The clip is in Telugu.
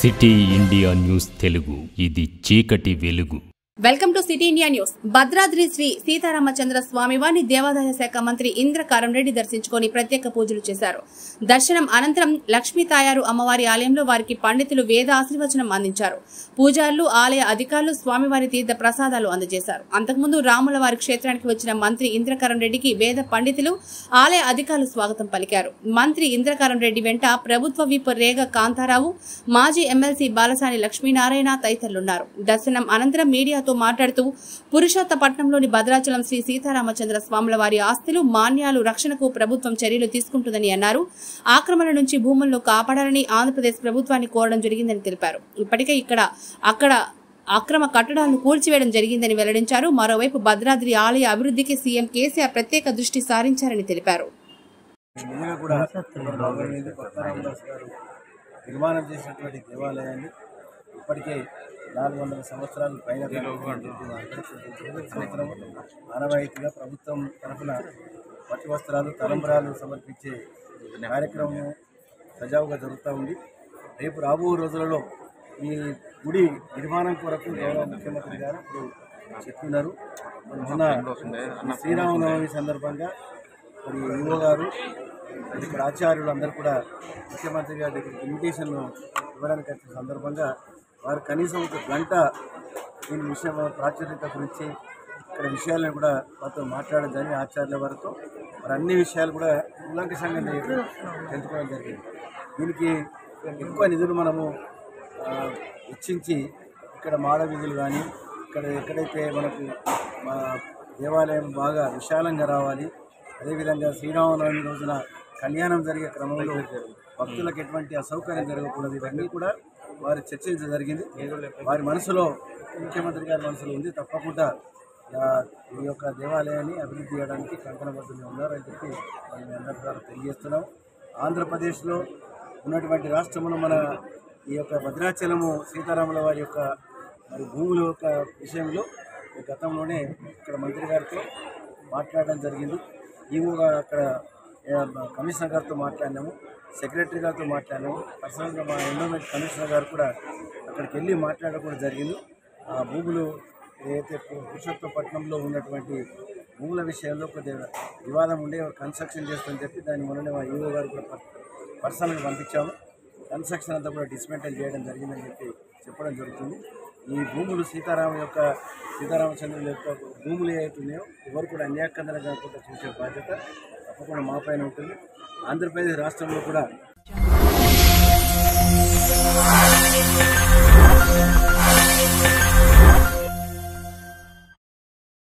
సిటీ ఇండియా న్యూస్ తెలుగు ఇది చీకటి వెలుగు welcome to city India news Bhadradri Shri Sitaramachandra స్వామివారిని దేవాదాయ శాఖ మంత్రి ఇంద్రకారం రెడ్డి దర్శించుకొని ప్రత్యేక పూజలు చేశారు దర్శనం అనంతరం లక్ష్మీ తాయారు అమ్మవారి ఆలయంలో వారికి పండితులు వేద ఆశీర్వచనం అందించారు పూజారులు ఆలయ అధికారులు స్వామివారి తీర్థ ప్రసాదాలు అందజేశారు అంతకుముందు రాముల వారి క్షేత్రానికి వచ్చిన మంత్రి ఇంద్రకరణ్ రెడ్డికి వేద పండితులు ఆలయ అధికారులు స్వాగతం పలికారు మంత్రి ఇంద్రకరణ్ రెడ్డి వెంట ప్రభుత్వ విప్ రేగ కాంతారావు మాజీ ఎమ్మెల్సీ బాలసాని లక్ష్మీనారాయణ తదితరులున్నారు దర్శనం అనంతరం మీడియాతో మాట్లాడుతూ పురుషోత్తపట్నంలోని భద్రాచలం శ్రీ సీతారామచంద్ర స్వాముల వారి ఆస్తులు మాన్యాలు రక్షణకు ప్రభుత్వం చర్యలు తీసుకుంటుందని అన్నారు ఆక్రమణ నుంచి భూములను కాపాడాలని ఆంధ్రప్రదేశ్ ప్రభుత్వాన్ని కోరడం జరిగిందని తెలిపారు ఇప్పటికే ఇక్కడ అక్కడ అక్రమ కట్టడాలను కూల్చివేయడం జరిగిందని వెల్లడించారు మరోవైపు భద్రాద్రి ఆలయ అభివృద్ధికి సీఎం కేసీఆర్ ప్రత్యేక దృష్టి సారించారని తెలిపారు నిజంగా కూడా గౌరవనీయులు కొత్త రామదాస్ గారు నిర్మాణం చేసినటువంటి దేవాలయాన్ని ఇప్పటికే నాలుగు వందల సంవత్సరాలు పైన సంవత్సరం ఆనవాయితీగా ప్రభుత్వం తరఫున పట్టు వస్త్రాలు తలంబరాలు సమర్పించే కార్యక్రమం సజావుగా జరుగుతూ ఉంది రేపు రాబో రోజులలో ఈ గుడి నిర్మాణం కొరకు గౌరవ ముఖ్యమంత్రి గారు ఇప్పుడు చెప్తున్నారు మొన్న శ్రీరామనవమి సందర్భంగా మరి ఈవో గారు మరి ఇక్కడ ఆచార్యులు అందరూ కూడా ముఖ్యమంత్రి గారి దగ్గరికి ఇన్విటేషన్ ఇవ్వడానికి వచ్చిన సందర్భంగా వారు కనీసం ఒక గంట దీని విషయం ప్రాచుర్యత గురించి ఇక్కడ విషయాలను కూడా వారితో మాట్లాడడం జరిగింది ఆచార్యుల వారితో మరి అన్ని విషయాలు కూడా ఉల్లంఘసంగా తెలుసుకోవడం జరిగింది దీనికి ఎక్కువ నిధులు మనము ఆ, వెచ్చించి ఇక్కడ మాడ వీధులు కానీ ఇక్కడ ఎక్కడైతే మనకు మా దేవాలయం బాగా విశాలంగా రావాలి అదేవిధంగా శ్రీరామనవమి రోజున కళ్యాణం జరిగే క్రమంలో భక్తులకు ఎటువంటి అసౌకర్యం జరగకూడదు ఇవన్నీ కూడా వారి చర్చించడం జరిగింది వారి మనసులో ముఖ్యమంత్రి గారి మనసులో ఉంది తప్పకుండా ఆ, ఈ యొక్క దేవాలయాన్ని అభివృద్ధి చేయడానికి కంకణబద్ధంగా ఉన్నారని చెప్పి మనం మీ అందరి ద్వారా తెలియజేస్తున్నాం ఆంధ్రప్రదేశ్లో ఉన్నటువంటి రాష్ట్రంలో మన ఈ యొక్క భద్రాచలము సీతారాముల వారి యొక్క మరి భూముల యొక్క విషయంలో ఈ గతంలోనే ఇక్కడ మంత్రి గారితో మాట్లాడడం జరిగింది ఈవో గారు అక్కడ ఆ, కమిషనర్ గారితో మాట్లాడినాము సెక్రటరీ గారితో మాట్లాడినాము పర్సనల్గా మా ఎన్విరాన్మెంట్ కమిషనర్ గారు కూడా అక్కడికి వెళ్ళి మాట్లాడడం కూడా జరిగింది ఆ భూములు ఏదైతే పు- పురుషోత్తపట్నంలో ఉన్నటువంటి భూముల విషయంలో కొద్దిగా వివాదం ఉండే కన్స్ట్రక్షన్ చేస్తామని చెప్పి దాన్ని మొన్ననే మా ఈవో గారు కూడా పర్- పర్సనల్గా పంపించాము కన్స్ట్రక్షన్ అంతా కూడా డిస్మెంటల్ చేయడం జరిగిందని చెప్పి చెప్పడం జరుగుతుంది ఈ భూములు సీతారామ యొక్క సీతారామచంద్రుల యొక్క భూములు ఏవైతే ఉన్నాయో ఎవరు కూడా అన్యాకందన కాకుండా చూసే బాధ్యత తప్పకుండా మా పైన ఉంటుంది ఆంధ్రప్రదేశ్ రాష్ట్రంలో కూడా